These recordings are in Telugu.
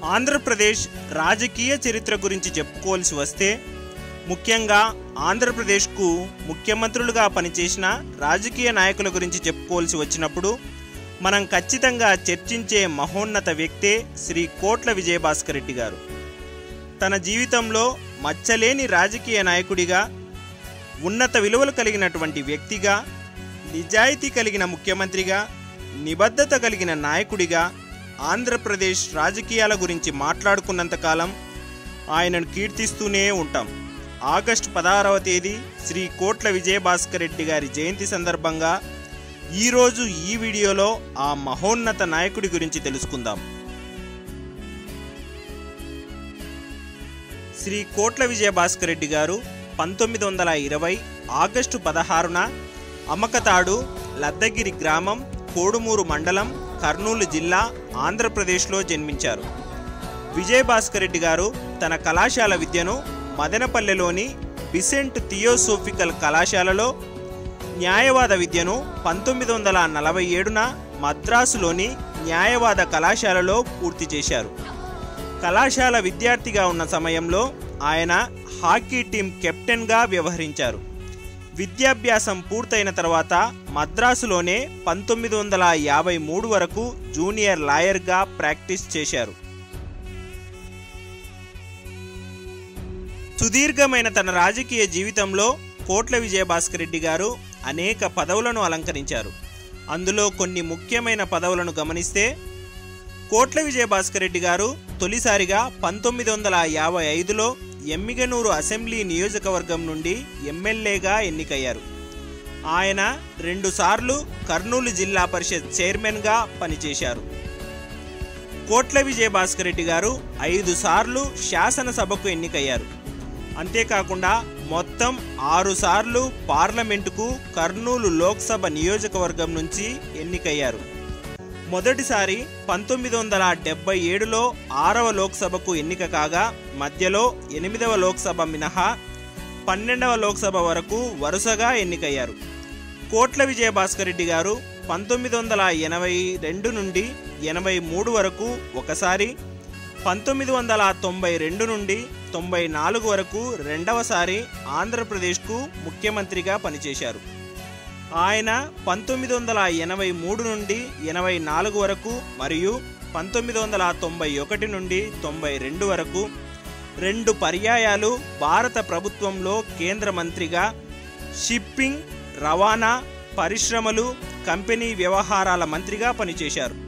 ఆంధ్రప్రదేశ్ రాజకీయ చరిత్ర గురించి చెప్పుకోవాల్సి వస్తే ముఖ్యంగా ఆంధ్రప్రదేశ్కు ముఖ్యమంత్రులుగా పనిచేసిన రాజకీయ నాయకుల గురించి చెప్పుకోవాల్సి వచ్చినప్పుడు మనం ఖచ్చితంగా చర్చించే మహోన్నత వ్యక్తే శ్రీ కోట్ల విజయభాస్కర్ రెడ్డి గారు తన జీవితంలో మచ్చలేని రాజకీయ నాయకుడిగా ఉన్నత విలువలు కలిగినటువంటి వ్యక్తిగా నిజాయితీ కలిగిన ముఖ్యమంత్రిగా నిబద్ధత కలిగిన నాయకుడిగా ఆంధ్రప్రదేశ్ రాజకీయాల గురించి మాట్లాడుకున్నంతకాలం ఆయనను కీర్తిస్తూనే ఉంటాం ఆగస్టు పదహారవ తేదీ శ్రీ కోట్ల విజయభాస్కర్ రెడ్డి గారి జయంతి సందర్భంగా ఈరోజు ఈ వీడియోలో ఆ మహోన్నత నాయకుడి గురించి తెలుసుకుందాం శ్రీ కోట్ల విజయభాస్కర్ రెడ్డి గారు పంతొమ్మిది వందల ఇరవై ఆగస్టు పదహారున అమ్మకతాడు లద్దగిరి గ్రామం కోడుమూరు మండలం కర్నూలు జిల్లా ఆంధ్రప్రదేశ్లో జన్మించారు విజయభాస్కర్ రెడ్డి గారు తన కళాశాల విద్యను మదనపల్లెలోని బిసెంట్ థియోసోఫికల్ కళాశాలలో న్యాయవాద విద్యను పంతొమ్మిది వందల నలభై ఏడున మద్రాసులోని న్యాయవాద కళాశాలలో పూర్తి చేశారు కళాశాల విద్యార్థిగా ఉన్న సమయంలో ఆయన హాకీ టీం కెప్టెన్గా వ్యవహరించారు విద్యాభ్యాసం పూర్తయిన తర్వాత మద్రాసులోనే పంతొమ్మిది వందల యాభై మూడు వరకు జూనియర్ లాయర్గా ప్రాక్టీస్ చేశారు సుదీర్ఘమైన తన రాజకీయ జీవితంలో కోట్ల విజయభాస్కర్ రెడ్డి గారు అనేక పదవులను అలంకరించారు అందులో కొన్ని ముఖ్యమైన పదవులను గమనిస్తే కోట్ల విజయభాస్కర్ రెడ్డి గారు తొలిసారిగా పంతొమ్మిది వందల యాభై ఐదులో ఎమ్మిగనూరు అసెంబ్లీ నియోజకవర్గం నుండి ఎమ్మెల్యేగా ఎన్నికయ్యారు ఆయన రెండుసార్లు కర్నూలు జిల్లా పరిషత్ చైర్మన్గా పనిచేశారు కోట్ల విజయభాస్కర్ రెడ్డి గారు ఐదు సార్లు శాసనసభకు ఎన్నికయ్యారు అంతేకాకుండా మొత్తం ఆరు సార్లు పార్లమెంటుకు కర్నూలు లోక్సభ నియోజకవర్గం నుంచి ఎన్నికయ్యారు మొదటిసారి పంతొమ్మిది వందల డెబ్బై ఏడులో ఆరవ లోక్సభకు ఎన్నిక కాగా మధ్యలో ఎనిమిదవ లోక్సభ మినహా పన్నెండవ లోక్సభ వరకు వరుసగా ఎన్నికయ్యారు కోట్ల విజయభాస్కర్ రెడ్డి గారు పంతొమ్మిది వందల ఎనభై రెండు నుండి ఎనభై మూడు వరకు ఒకసారి పంతొమ్మిది వందల తొంభై రెండు నుండి తొంభై నాలుగు వరకు రెండవసారి ఆంధ్రప్రదేశ్కు ముఖ్యమంత్రిగా పనిచేశారు ఆయన పంతొమ్మిది వందల ఎనభై మూడు నుండి ఎనభై నాలుగు వరకు మరియు పంతొమ్మిది వందల తొంభై ఒకటి నుండి తొంభై రెండు వరకు రెండు పర్యాయాలు భారత ప్రభుత్వంలో కేంద్ర మంత్రిగా షిప్పింగ్ రవాణా పరిశ్రమలు కంపెనీ వ్యవహారాల మంత్రిగా పనిచేశారు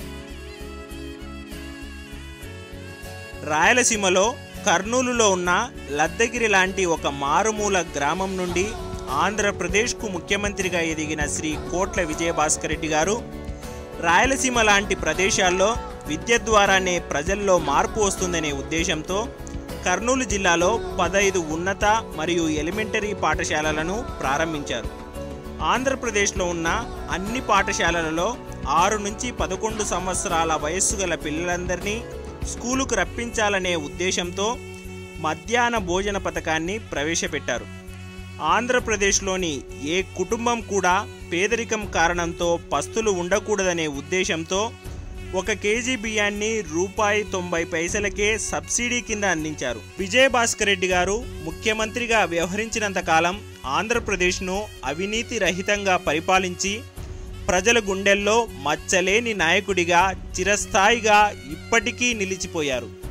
రాయలసీమలో కర్నూలులో ఉన్న లద్దగిరి లాంటి ఒక మారుమూల గ్రామం నుండి ఆంధ్రప్రదేశ్కు ముఖ్యమంత్రిగా ఎదిగిన శ్రీ కోట్ల విజయభాస్కర్ రెడ్డి గారు రాయలసీమ లాంటి ప్రదేశాల్లో విద్య ద్వారానే ప్రజల్లో మార్పు వస్తుందనే ఉద్దేశంతో కర్నూలు జిల్లాలో పదైదు ఉన్నత మరియు ఎలిమెంటరీ పాఠశాలలను ప్రారంభించారు ఆంధ్రప్రదేశ్లో ఉన్న అన్ని పాఠశాలలలో ఆరు నుంచి పదకొండు సంవత్సరాల వయస్సు గల పిల్లలందరినీ స్కూలుకు రప్పించాలనే ఉద్దేశంతో మధ్యాహ్న భోజన పథకాన్ని ప్రవేశపెట్టారు ఆంధ్రప్రదేశ్లోని ఏ కుటుంబం కూడా పేదరికం కారణంతో పస్తులు ఉండకూడదనే ఉద్దేశంతో ఒక కేజీ బియ్యాన్ని రూపాయి తొంభై పైసలకే సబ్సిడీ కింద అందించారు విజయభాస్కర్ రెడ్డి గారు ముఖ్యమంత్రిగా వ్యవహరించినంత కాలం ఆంధ్రప్రదేశ్ను అవినీతి రహితంగా పరిపాలించి ప్రజల గుండెల్లో మచ్చలేని నాయకుడిగా చిరస్థాయిగా ఇప్పటికీ నిలిచిపోయారు